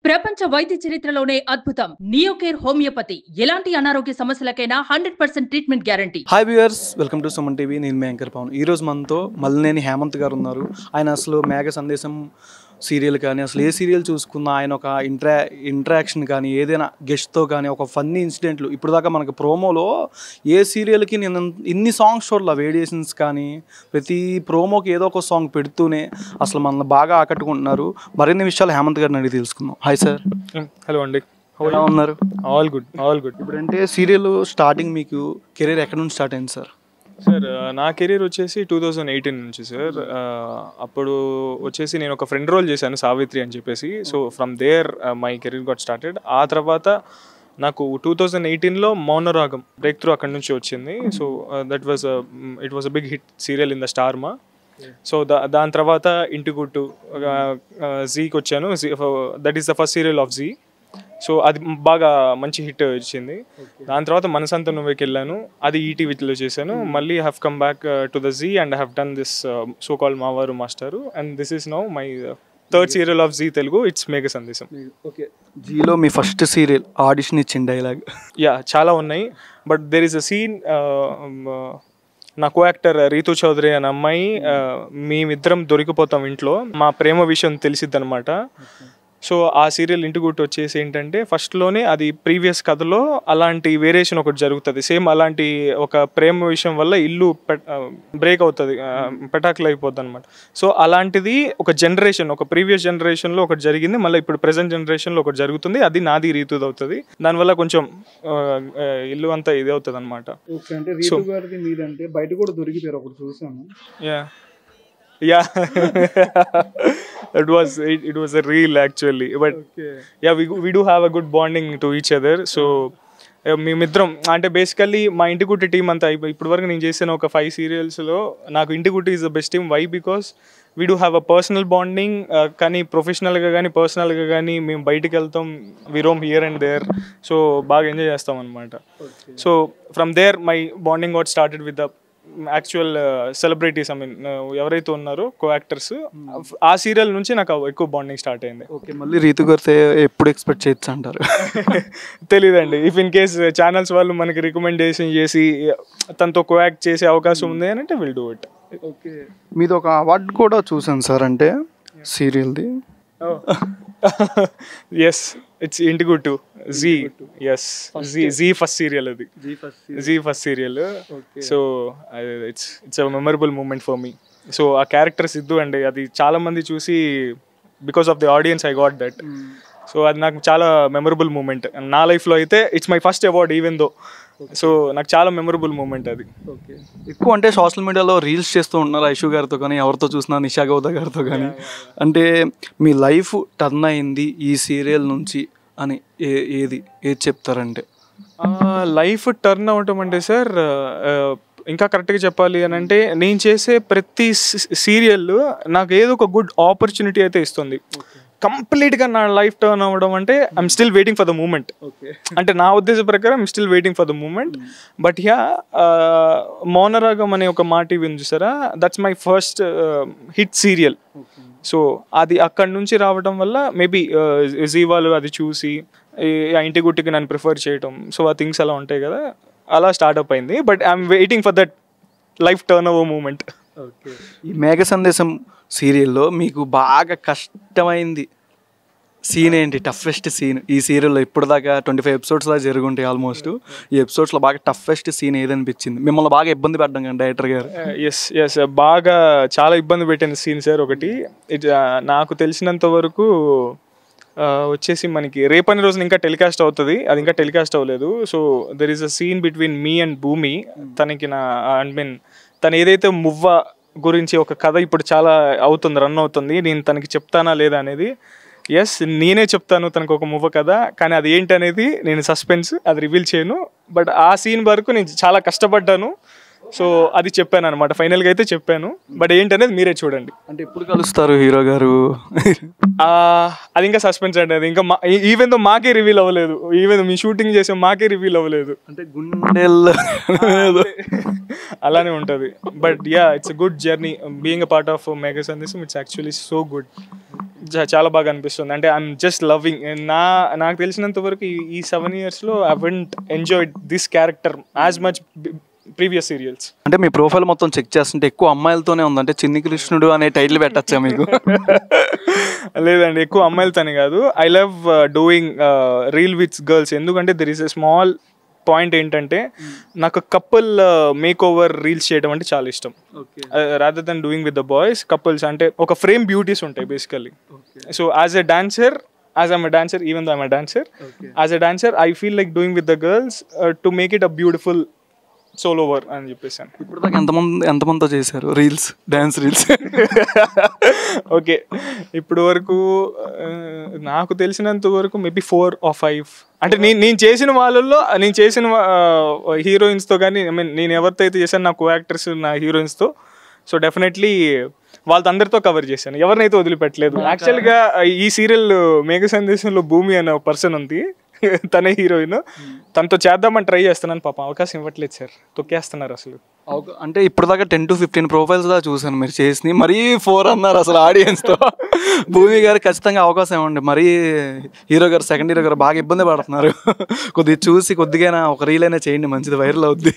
ప్రపంచ వైద్య చరిత్రలోనే అద్భుతం నియోకేర్ హోమియోపతి ఎలాంటి అనారోగ్య సమస్యలకైనా hundred percent treatment guarantee hi viewers welcome to Suman TV నేను మీ యాంకర్ పవన్ ఈరోజు మనతో మల్లినేని హేమంత్ గారు ఉన్నారు ఆయన అసలు మేఘ సందేశం సీరియల్ కానీ అసలు ఏ సీరియల్ చూసుకున్నా ఆయన ఒక ఇంట్రా ఇంట్రాక్షన్ కానీ ఏదైనా గెస్ట్తో కానీ ఒక ఫన్నీ ఇన్సిడెంట్లు ఇప్పుడు దాకా మనకి ప్రోమోలో ఏ సీరియల్కి నేను ఇన్ని సాంగ్స్ చూడాల వేరియేషన్స్ కానీ ప్రతి ప్రోమోకి ఏదో ఒక సాంగ్ పెడుతూనే అసలు మనల్ని బాగా ఆకట్టుకుంటున్నారు మరిన్ని విషయాలు హేమంత్ గారిని అడిగి తెలుసుకుందాం హాయ్ సార్ హలో అండి ఎలా ఉన్నారు ఆల్ గుడ్ ఆల్ గుడ్ ఇప్పుడంటే సీరియల్ స్టార్టింగ్ మీకు కెరీర్ ఎక్కడ నుంచి స్టార్ట్ అయింది సార్ సార్ నా కెరీర్ వచ్చేసి టూ థౌజండ్ ఎయిటీన్ నుంచి సార్ అప్పుడు వచ్చేసి నేను ఒక ఫ్రెండ్ రోల్ చేశాను సావిత్రి అని చెప్పేసి so from there my career got started ఆ తర్వాత నాకు టూ థౌజండ్ ఎయిటీన్లో మౌనరాగం బ్రేక్ త్రూ అక్కడ నుంచి వచ్చింది so that was it was a big hit serial in the Star Maa so దా దాని తర్వాత ఇంటి గుట్టు జీకి వచ్చాను Zee that is the first serial of Zee so అది బాగా మంచి హిట్ వచ్చింది దాని తర్వాత మనసంత నువ్వేకి వెళ్ళాను అది ఈటీవీలో చేశాను మళ్ళీ have come back to the Zee and have done this so call Mavaru Mastaru and this is now my third serial of Zee Telugu it's Megha Sandesam okay జీలో మీ ఫస్ట్ సీరియల్ ఆడిషన్ ఇచ్చిన డైలాగ్ యా చాలా ఉన్నాయి but there is a scene నా co actor Ritu Chowdary అనే అమ్మాయి uh, మేమిద్దరం దొరికిపోతాం ఇంట్లో మా ప్రేమ విషయం తెలిసిద్ది అనమాట సో ఆ సీరియల్ ఇంటిగుట్టు వచ్చేసి ఏంటంటే ఫస్ట్లోనే అది ప్రీవియస్ కథలో అలాంటి వేరియేషన్ ఒకటి జరుగుతుంది సేమ్ అలాంటి ఒక ప్రేమ విషయం వల్ల ఇల్లు బ్రేక్ అవుతుంది పెటాకులు అయిపోద్ది అనమాట సో అలాంటిది ఒక జనరేషన్ ఒక ప్రీవియస్ జనరేషన్లో ఒకటి జరిగింది మళ్ళీ ఇప్పుడు ప్రెసెంట్ జనరేషన్లో ఒకటి జరుగుతుంది అది నాది రీతుది అవుతుంది దానివల్ల కొంచెం ఆ, ఆ, ఇల్లు అంతా ఇది అవుతుంది అనమాట ఓకే అంటే రీతు గారిది మీదంటే బయట కూడా దొరికిపోయారు ఒకటి చూసాను yeah yeah it was it, it was a real actually but yeah we we do have a good bonding to each other so uh, మేమిద్దరం అంటే బేసికల్లీ మా ఇంటి గుట్టి టీం అంతా ఇప్పు- ఇప్పటి వరకు నేను చేసిన ఒక ఫైవ్ సీరియల్స్లో నాకు Inti Gutti is the best team why because we do have a personal bonding కానీ ప్రొఫెషనల్గా కానీ పర్సనల్గా కానీ మేము బయటికి వెళ్తాం we roam here and there so బాగా ఎంజాయ్ చేస్తాం అనమాట so from there my bonding what started with the actual celebrities I mean ఎవరైతే ఉన్నారో కో యాక్టర్స్ ఆ సీరియల్ నుంచి నాకు ఎక్కువ బాండింగ్ స్టార్ట్ అయింది ఓకే మళ్ళీ రీతు గారితో ఎప్పుడు ఎక్స్పెక్ట్ చేయొచ్చు అంటారు తెలీదండి ఇఫ్ ఇన్ కేస్ ఛానల్స్ వాళ్ళు మనకి రికమెండేషన్ చేసి తనతో కో యాక్ట్ చేసే అవకాశం ఉంది అని అంటే విల్ డూ ఇట్ ఓకే మీది ఒక అవార్డు కూడా చూసాను సార్ అంటే సీరియల్ది ఎస్ ఇట్స్ ఇంటిగు to Zee yes Zee Zee first serial అది Zee first serial so it's it's a memorable moment for me so ఆ క్యారెక్టర్ సిద్ధు అండి అది చాలా మంది చూసి because of the audience I got that so అది నాకు చాలా మెమరబుల్ మూమెంట్ నా లైఫ్లో అయితే it's my first award even though so నాకు చాలా మెమరబుల్ మూమెంట్ అది ఓకే ఎక్కువ అంటే సోషల్ మీడియాలో రీల్స్ చేస్తూ ఉన్నారు ఐషు గారితో కానీ ఎవరితో చూసినా నిషా గౌద గారితో కానీ అంటే మీ లైఫ్ టర్న్ అయింది ఈ సీరియల్ నుంచి అని ఏ ఏది ఏది చెప్తారంటే లైఫ్ టర్న్ అవటం అంటే సార్ ఇంకా కరెక్ట్గా చెప్పాలి అని అంటే నేను చేసే ప్రతి సీరియల్ నాకు ఏదో ఒక గుడ్ ఆపర్చునిటీ అయితే ఇస్తుంది కంప్లీట్గా నా లైఫ్ టర్న్ అవ్వడం అంటే I'm still waiting for the moment okay అంటే నా ఉద్దేశ ప్రకారం I'm still waiting for the moment but yeah Mounaragam అనే ఒక మాట ఇవి చూసారా that's my first hit serial so అది అక్కడ నుంచి రావడం వల్ల మేబీ జీ వాళ్ళు అది చూసి ఈ- ఆ ఇంటి గుట్టికి నన్ను ప్రిఫర్ చేయటం సో ఆ థింగ్స్ అలా ఉంటాయి కదా అలా స్టార్ట్అప్ అయింది but I'm waiting for that life turn over moment okay ఈ మేఘ సందేశం సీరియల్లో మీకు బాగా కష్టమైంది సీన్ ఏంటి టఫెస్ట్ సీన్ ఈ సీరియల్లో ఇప్పుడు దాకా ట్వంటీ ఫైవ్ ఎపిసోడ్స్ దాకా జరుగుంటాయి ఆల్మోస్ట్ ఈ ఎపిసోడ్స్లో బాగా టఫెస్ట్ సీన్ ఏదనిపించింది మిమ్మల్ని బాగా ఇబ్బంది పడ్డం కానీ డైరెక్టర్ గారు ఎస్ ఎస్ బాగా చాలా ఇబ్బంది పెట్టిన సీన్ సార్ ఒకటి ఇట్ నాకు తెలిసినంత వరకు ఆ, వచ్చేసి మనకి రేపని రోజున ఇంకా టెలికాస్ట్ అవుతుంది అది ఇంకా టెలికాస్ట్ అవ్వలేదు so there is a scene between me and Bhoomi తనకి నా ఐ మీన్ తను ఏదైతే మువ్వ గురించి ఒక కథ ఇప్పుడు చాలా అవుతుంది రన్ అవుతుంది నేను తనకి చెప్తానా లేదా అనేది ఎస్ నేనే చెప్తాను తనకు ఒక మువ్వ కథ కానీ అది ఏంటి అనేది నేను సస్పెన్స్ అది రివీల్ చేయను బట్ ఆ సీన్ వరకు నేను చాలా కష్టపడ్డాను సో అది చెప్పాను అనమాట ఫైనల్గా అయితే చెప్పాను బట్ ఏంటనేది మీరే చూడండి అంటే ఎప్పుడు కలుస్తారు హీరో గారు ఆ, అది ఇంకా సస్పెన్స్ అండి అది ఇంకా ఈవెన్ తో మాకే రివీల్ అవ్వలేదు ఈవెన్ మీ షూటింగ్ చేసే మాకే రివీల్ అవ్వలేదు అంటే గుండెల్లో అలానే ఉంటుంది but yeah it's good journey being a part of Megha Sandesam it's actually so good చా- చాలా బాగా అనిపిస్తుంది అంటే ఐఎమ్ జస్ట్ లవింగ్ నా నాకు తెలిసినంత వరకు ఈ ఈ సెవెన్ ఇయర్స్లో I went enjoy this character as much previous serials అంటే మీ ప్రొఫైల్ మొత్తం చెక్ చేస్తుంటే ఎక్కువ అమ్మాయిలతోనే ఉంది అంటే చిన్ని కృష్ణుడు అనే టైటిల్ పెట్టచ్చా మీకు లేదండి ఎక్కువ అమ్మాయిలతోనే కాదు I love doing reel with girls ఎందుకంటే there is a small point ఏంటంటే నాకు కపుల్ మేక్ ఓవర్ రీల్స్ చేయడం అంటే చాలా ఇష్టం rather than doing with the boys couples అంటే ఒక ఫ్రేమ్ బ్యూటీస్ ఉంటాయి basically so as a dancer as I'm a dancer even though I'm a dancer as a dancer I feel like doing with the girls to make it a beautiful soul over అని చెప్పేసాను ఇప్పుడు దాకా ఎంతమంది ఎంతమందితో చేశారు reels dance reels okay ఇప్పుడు వరకు ఆ, నాకు తెలిసినంత వరకు మేబీ ఫోర్ ఆర్ ఫైవ్ అంటే నేను నేను చేసిన వాళ్ళల్లో నేను చేసిన హీరోయిన్స్తో కానీ ఐ మీన్ నేను ఎవరితో అయితే చేశాను నా కో యాక్టర్స్ నా హీరోయిన్స్తో సో డెఫినెట్లీ వాళ్ళతో అందరితో కవర్ చేశాను ఎవరినైతే వదిలిపెట్టలేదు యాక్చువల్గా ఈ సీరియల్ మేఘ సందేశంలో భూమి అనే పర్సన్ ఉంది తనే హీరోయిన్ తనతో చేద్దామని ట్రై చేస్తున్నాను పాపం అవకాశం ఇవ్వట్లేదు సార్ తొక్కేస్తున్నారు అసలు అంటే ఇప్పుడు దాకా టెన్ టు ఫిఫ్టీన్ ప్రొఫైల్స్ దాకా చూసాను మీరు చేసి మరీ ఫోర్ అన్నారు అసలు ఆడియన్స్తో భూమి గారు ఖచ్చితంగా అవకాశం ఇవ్వండి మరీ హీరో గారు సెకండ్ హీరో గారు బాగా ఇబ్బంది పడుతున్నారు కొద్దిగా చూసి కొద్దిగా ఒక రీల్ అయినా చేయండి మంచిది వైరల్ అవుద్ది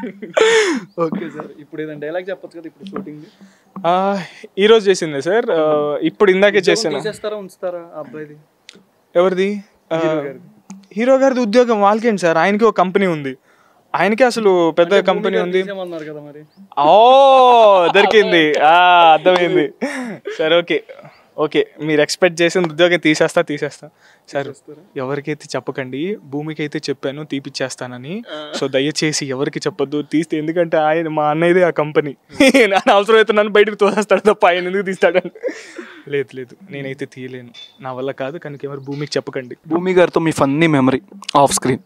ఓకే సార్ ఇప్పుడు ఏదైనా డైలాగ్ చెప్పొచ్చు కదా ఇప్పుడు షూటింగ్ ఆ, ఈ రోజు చేసిందే సార్ ఆ, ఇప్పుడు ఇందాకే చేసాను తీసేస్తారా ఉంచుతారా ఆ అబ్బాయిది ఎవరిది ఆ, హీరో గారిది ఉద్యోగం వాళ్ళకేంటి సార్ ఆయనకి ఒక కంపెనీ ఉంది ఆయనకి అసలు పెద్ద కంపెనీ ఉంది తీసేయమన్నారు కదా మరి ఓ దొరికింది ఆ, అర్థమైంది సరే ఓకే ఓకే మీరు ఎక్స్పెక్ట్ చేసిన ఉద్యోగం తీసేస్తా తీసేస్తా సార్ ఎవరికైతే చెప్పకండి భూమికి అయితే చెప్పాను తీపిచ్చేస్తానని సో దయచేసి ఎవరికి చెప్పొద్దు తీస్తే ఎందుకంటే ఆయన మా అన్నయ్యదే ఆ కంపెనీ నన్ను అవసరం అయితే నన్ను బయటకు తోసేస్తాడు తప్ప ఆయన ఎందుకు తీస్తాడని లేదు లేదు నేనైతే తీయలేను నా వల్ల కాదు కనుక ఎవరు భూమికి చెప్పకండి భూమి గారితో మీ funny memory off screen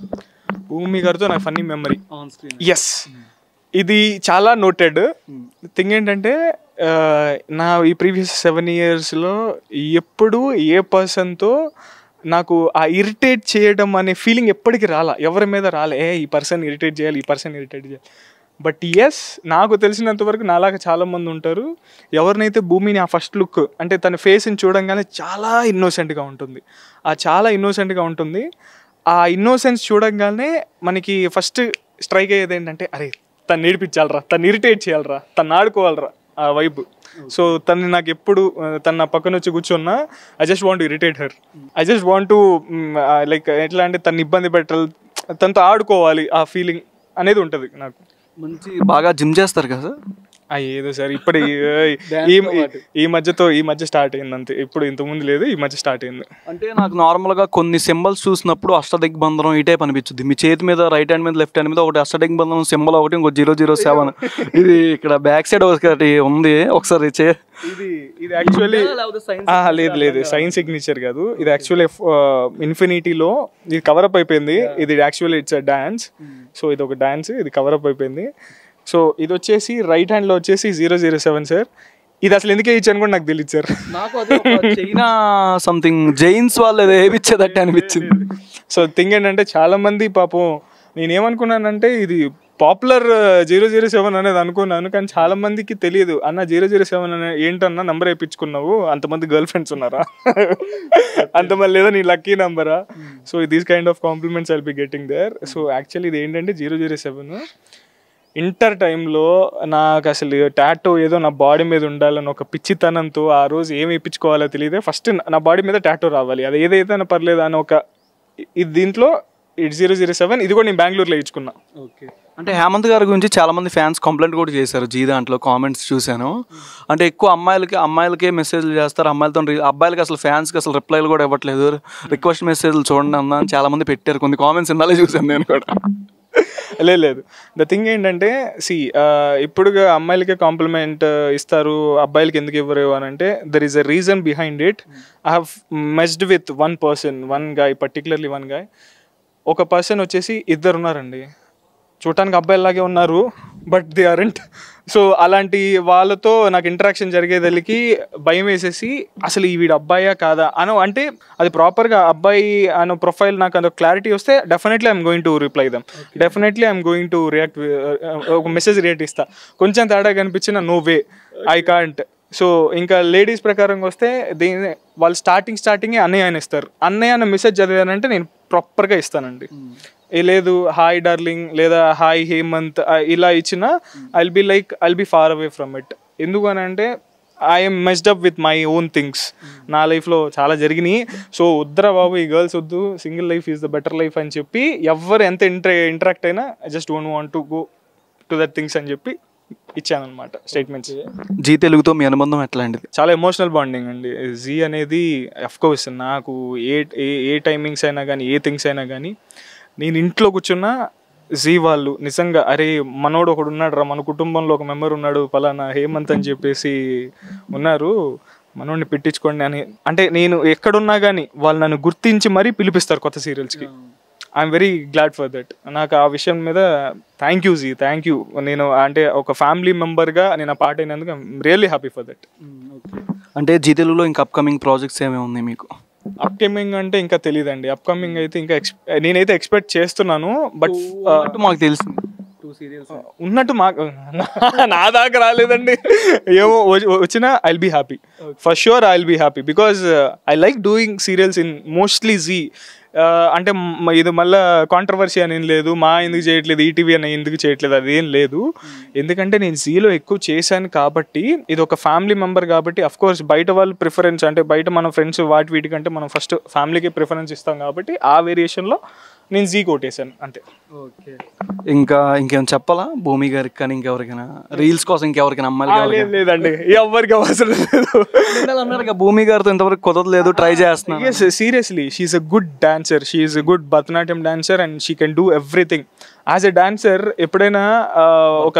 Bhoomi గారితో నాకు funny memory on screen yes ఇది చాలా నోటెడ్ థింగ్ ఏంటంటే ఆ, నా ఈ ప్రీవియస్ సెవెన్ ఇయర్స్లో ఎప్పుడు ఏ పర్సన్తో నాకు ఆ ఇరిటేట్ చేయడం అనే ఫీలింగ్ ఎప్పటికీ రాలా ఎవరి మీద రాలే ఏ ఈ పర్సన్ ఇరిటేట్ చేయాలి ఈ పర్సన్ ఇరిటేట్ చేయాలి బట్ ఎస్ నాకు తెలిసినంత వరకు నాలాగా చాలా మంది ఉంటారు ఎవరినైతే భూమిని ఆ ఫస్ట్ లుక్ అంటే తన ఫేస్ని చూడంగానే చాలా ఇన్నోసెంట్గా ఉంటుంది ఆ చాలా ఇన్నోసెంట్గా ఉంటుంది ఆ ఇన్నోసెన్స్ చూడంగానే మనకి ఫస్ట్ స్ట్రైక్ అయ్యేది ఏంటంటే అరే తను నేర్పించాలరా తను ఇరిటేట్ చేయాలరా తను ఆడుకోవాలరా ఆ వైబ్ సో తను నాకు ఎప్పుడు ఆ, తను నా పక్కన వచ్చి కూర్చున్నా I just want irritate her I just want to like ఎట్లా అంటే తను ఇబ్బంది పెట్టాలి తనతో ఆడుకోవాలి ఆ ఫీలింగ్ అనేది ఉంటుంది నాకు మంచి బాగా జిమ్ చేస్తారు కదా సార్ ఆ, ఏదో సార్ ఇప్పుడు ఈ- ఈ ఈ మధ్యతో ఈ మధ్య స్టార్ట్ అయింది అంతే ఇప్పుడు ఇంతకుముందు లేదు ఈ మధ్య స్టార్ట్ అయింది అంటే నాకు నార్మల్గా కొన్ని సింబల్స్ చూసినప్పుడు అష్టదిగ్బంధనం ఈ టైప్ అనిపించుద్ది మీ చేతి మీద రైట్ హ్యాండ్ మీద లెఫ్ట్ హ్యాండ్ మీద ఒకటి అష్టదిగ్బంధనం సింబల్ ఒకటి ఇంకో జీరో జీరో సెవెన్ ఇది ఇక్కడ బ్యాక్ సైడ్ ఒకటి ఉంది ఒకసారి చే ఇది ఇది యాక్చువల్లీ లేదు లేదు సైన్స్ సిగ్నేచర్ కాదు ఇది యాక్చువల్లీ ఇన్ఫినిటీలో ఇది కవరప్ అయిపోయింది ఇది actually it's a dance so ఇది ఒక డాన్స్ ఇది కవరప్ అయిపోయింది సో ఇది వచ్చేసి రైట్ హ్యాండ్లో వచ్చేసి జీరో జీరో సెవెన్ సార్ ఇది అసలు ఎందుకే ఇచ్చాను కూడా నాకు తెలియదు సార్ నాకు అది ఒక చైనా సంథింగ్ జైన్స్ వాళ్ళు ఏదో వేపించేదట్టే అనిపించింది సో థింగ్ ఏంటంటే చాలా మంది పాపం నేనేమనుకున్నానంటే ఇది పాపులర్ జీరో జీరో సెవెన్ అనేది అనుకున్నాను కానీ చాలా మందికి తెలియదు అన్న జీరో జీరో సెవెన్ అనే ఏంటన్నా నంబర్ వేయించుకున్నావు అంతమంది గర్ల్ ఫ్రెండ్స్ ఉన్నారా అంతమంది లేదా నీ లక్కీ నంబరా so these kind of compliments I'll be getting there so actually ఇది ఏంటంటే జీరో జీరో సెవెన్ ఇంటర్ టైంలో నాకు అసలు టాటో ఏదో నా బాడీ మీద ఉండాలని ఒక పిచ్చితనంతో ఆ రోజు ఏం వేయించుకోవాలో తెలియదే ఫస్ట్ నా బాడీ మీద టాటో రావాలి అది ఏదైతే పర్లేదు అని ఒక ఇది దీంట్లో ఇట్ జీరో జీరో సెవెన్ ఇది కూడా నేను బెంగళూరులో ఇచ్చుకున్నా ఓకే అంటే హేమంత్ గారి గురించి చాలా మంది ఫ్యాన్స్ కంప్లైంట్ కూడా చేశారు జీ దాంట్లో కామెంట్స్ చూశాను అంటే ఎక్కువ అమ్మాయిలకి అమ్మాయిలకే మెసేజ్లు చేస్తారు అమ్మాయిలతో రి- అబ్బాయిలకి అసలు ఫ్యాన్స్కి అసలు రిప్లైలు కూడా ఇవ్వట్లేదు రిక్వెస్ట్ మెసేజ్లు చూడండి అన్న అని చాలా మంది పెట్టారు కొన్ని కామెంట్స్ ఇందాలే చూశాను నేను కూడా లేదు లేదు ద థింగ్ ఏంటంటే సి ఇప్పుడుగా అమ్మాయిలకే కాంప్లిమెంట్ ఇస్తారు అబ్బాయిలకి ఎందుకు ఇవ్వరు అని అంటే there is a reason behind it I have messed with one person one guy particularly one guy ఒక పర్సన్ వచ్చేసి ఇద్దరు ఉన్నారండి చూడటానికి అబ్బాయిలాగే ఉన్నారు బట్ దే అరెంట్ సో అలాంటి వాళ్ళతో నాకు ఇంటరాక్షన్ జరిగేదలికి భయం వేసేసి అసలు ఈ వీడు అబ్బాయా కాదా అను అంటే అది ప్రాపర్గా అబ్బాయి అనే ప్రొఫైల్ నాకు అదొక క్లారిటీ వస్తే definitely I'm going to reply them definitely I'm going to react ఒక మెసేజ్ రియాక్ట్ ఇస్తా కొంచెం తేడా కనిపించిన no way I can't so ఇంకా లేడీస్ ప్రకారంగా వస్తే దీని వాళ్ళు స్టార్టింగ్ స్టార్టింగే అన్నయ్య అని ఇస్తారు అన్నయ్య అన్న మెసేజ్ చదివానంటే నేను ప్రాపర్గా ఇస్తానండి ఏ లేదు హాయ్ డార్లింగ్ లేదా హాయ్ హేమంత్ ఆ, ఇలా ఇచ్చిన I'll be like I'll be far away from it ఎందుకు అని అంటే I'm messed up with my own things నా లైఫ్లో చాలా జరిగినాయి సో వద్దురా బాబు ఈ గర్ల్స్ వద్దు single life is the better life అని చెప్పి ఎవరు ఎంత ఇంటర్ ఇంటరాక్ట్ అయినా I just don't want to go to that things అని చెప్పి ఇచ్చాను అనమాట స్టేట్మెంట్స్ జీ తెలుగుతో మీ అనుబంధం ఎట్లాంటిది చాలా ఎమోషనల్ బాండింగ్ అండి జీ అనేది కోర్స్ నాకు ఏ ఏ ఏ టైమింగ్స్ అయినా కానీ ఏ థింగ్స్ అయినా కానీ నేను ఇంట్లో కూర్చున్నా జీ వాళ్ళు నిజంగా అరే మనోడు ఒకడు ఉన్నాడు రా మన కుటుంబంలో ఒక మెంబర్ ఉన్నాడు పలానా హేమంత్ అని చెప్పేసి ఉన్నారు మనోడిని పెట్టించుకోండి అని అంటే నేను ఎక్కడున్నా కానీ వాళ్ళు నన్ను గుర్తించి మరీ పిలిపిస్తారు కొత్త సీరియల్స్కి I'm very glad for that నాకు ఆ విషయం మీద thank you Zee thank you నేను అంటే ఒక ఫ్యామిలీ మెంబర్గా నేను ఆ పార్ట్ అయినందుకు I'm really happy for that అంటే జీ తెలుగులో ఇంకా అప్కమింగ్ ప్రాజెక్ట్స్ ఏమేమి ఉన్నాయి మీకు అప్కమింగ్ అంటే ఇంకా తెలియదండి అప్కమింగ్ అయితే ఇంకా ఎక్స్ నేనైతే ఎక్స్పెక్ట్ చేస్తున్నాను బట్ అన్నట్టు మాకు తెలిసింది టూ సీరియల్స్ ఉన్నట్టు మాకు నా దాకా రాలేదండి ఏమో వచ్చి- వచ్చినా I'll be happy for sure I'll be happy because I like doing serials in mostly Zee అంటే మ- ఇది మళ్ళీ కాంట్రవర్సీ అని ఏం లేదు మా ఎందుకు చేయట్లేదు ఈటీవీ అని ఎందుకు చేయట్లేదు అదేం లేదు ఎందుకంటే నేను జీలో ఎక్కువ చేశాను కాబట్టి ఇది ఒక ఫ్యామిలీ మెంబర్ కాబట్టి అఫ్ కోర్స్ బయట వాళ్ళు ప్రిఫరెన్స్ అంటే బయట మన ఫ్రెండ్స్ వాటి వీటికంటే మనం ఫస్ట్ ఫ్యామిలీకి ప్రిఫరెన్స్ ఇస్తాం కాబట్టి ఆ వేరియేషన్లో నేను జీ కొట్టేశాను అంతే ఓకే ఇంకా ఇంకేం చెప్పాలా భూమి గారికి కానీ ఇంకెవరికైనా రీల్స్ కోసం ఇంకెవరికైనా ఆ, అమ్మాయిలకి లేదు లేదండి ఎవరికి అవసరం లేదు ఎవరికైనా అన్నారు కదా, భూమి గారితో ఇంతవరకు కుదరలేదు ట్రై చేస్తున్నాను yes seriously she's a good dancer she's a good Bharatanatyam dancer and she can do everything as a dancer ఎప్పుడైనా ఆ, ఒక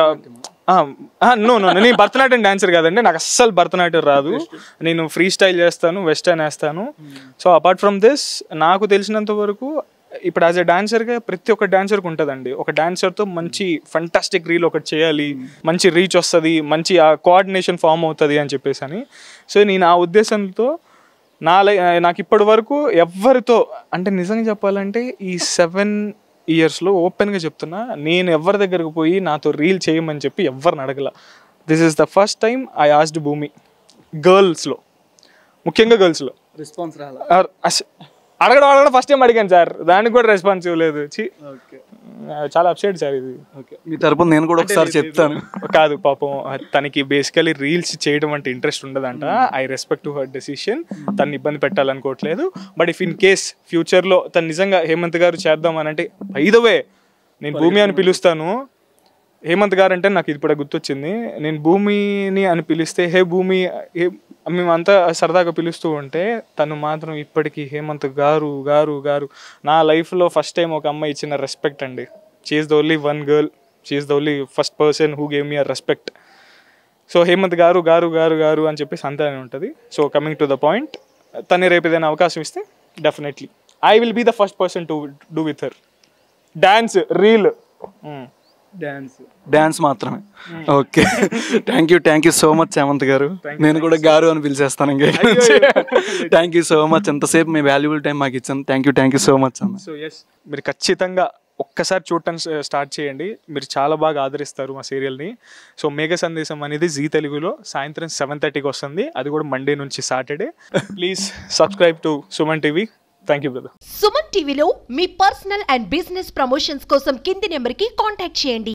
నో నో నేను భరతనాట్యం డాన్సర్ కాదండి నాకు అస్సలు భరతనాట్యం రాదు నేను ఫ్రీ స్టైల్ చేస్తాను వెస్టర్న్ వేస్తాను సో అపార్ట్ ఫ్రమ్ దిస్ నాకు తెలిసినంత వరకు ఇప్పుడు యాజ్ ఎ డాన్సర్గా ప్రతి ఒక్క డాన్సర్కి ఉంటుందండి ఒక డాన్సర్తో మంచి ఫంటాస్టిక్ రీల్ ఒకటి చేయాలి మంచి రీచ్ వస్తుంది మంచి ఆ కోఆర్డినేషన్ ఫామ్ అవుతుంది అని చెప్పేసి అని సో నేను ఆ ఉద్దేశంతో నా లై నాకు ఇప్పటి వరకు ఎవరితో అంటే నిజంగా చెప్పాలంటే ఈ సెవెన్ ఇయర్స్లో ఓపెన్గా చెప్తున్నా నేను ఎవరి దగ్గరకు పోయి నాతో రీల్ చేయమని చెప్పి ఎవరిని అడగల this is the first time I asked Bhoomi గర్ల్స్లో ముఖ్యంగా గర్ల్స్లో రెస్పాన్స్ రాలా అడగడం అడగడం ఫస్ట్ టైం అడిగాను సార్ దానికి కూడా రెస్పాన్స్ ఇవ్వలేదు చి ఓకే చాలా అప్సెట్ సార్ ఇది ఓకే మీ తరపున నేను కూడా ఒకసారి చెప్తాను కాదు పాపం తనకి బేసికలీ రీల్స్ చేయడం అంటే ఇంట్రెస్ట్ ఉండదంట I respect to her decision తను ఇబ్బంది పెట్టాలనుకోవట్లేదు బట్ ఇఫ్ ఇన్ కేస్ ఫ్యూచర్లో తను నిజంగా హేమంత్ గారు చేద్దాం అని అంటే వే నేను భూమి అని పిలుస్తాను హేమంత్ గారు అంటే నాకు ఇప్పుడు గుర్తొచ్చింది నేను భూమిని అని పిలిస్తే హే భూమి హే మేమంతా సరదాగా పిలుస్తూ ఉంటే తను మాత్రం ఇప్పటికీ హేమంత్ గారు గారు గారు నా లైఫ్లో ఫస్ట్ టైం ఒక అమ్మాయి ఇచ్చిన రెస్పెక్ట్ అండి she's the only one girl she's the only first person who gave me a respect so Hemanth గారు గారు గారు గారు అని చెప్పేసి అంతా ఉంటుంది so coming to the point తను రేపు ఏదైనా అవకాశం ఇస్తే definitely I will be the first person to do with her dance reel dance dance మాత్రమే okay thank you thank you so much Hemanth గారు నేను కూడా గారు అని పిలిచేస్తాను ఇంకా థ్యాంక్ యూ సో మచ్ ఎంతసేపు మీ వాల్యుబుల్ టైం మాకు ఇచ్చాను thank you thank you so much అన్న సో ఎస్ మీరు ఖచ్చితంగా ఒక్కసారి చూడటం స్టార్ట్ చేయండి మీరు చాలా బాగా ఆదరిస్తారు మా సీరియల్ని సో మేఘ సందేశం అనేది జీ తెలుగులో సాయంత్రం సెవెన్ థర్టీకి వస్తుంది అది కూడా మండే నుంచి Saturday please subscribe to Suman TV thank you brother Suman టీవీలో మీ పర్సనల్ అండ్ బిజినెస్ ప్రమోషన్స్ కోసం కింది నెంబర్కి కాంటాక్ట్ చేయండి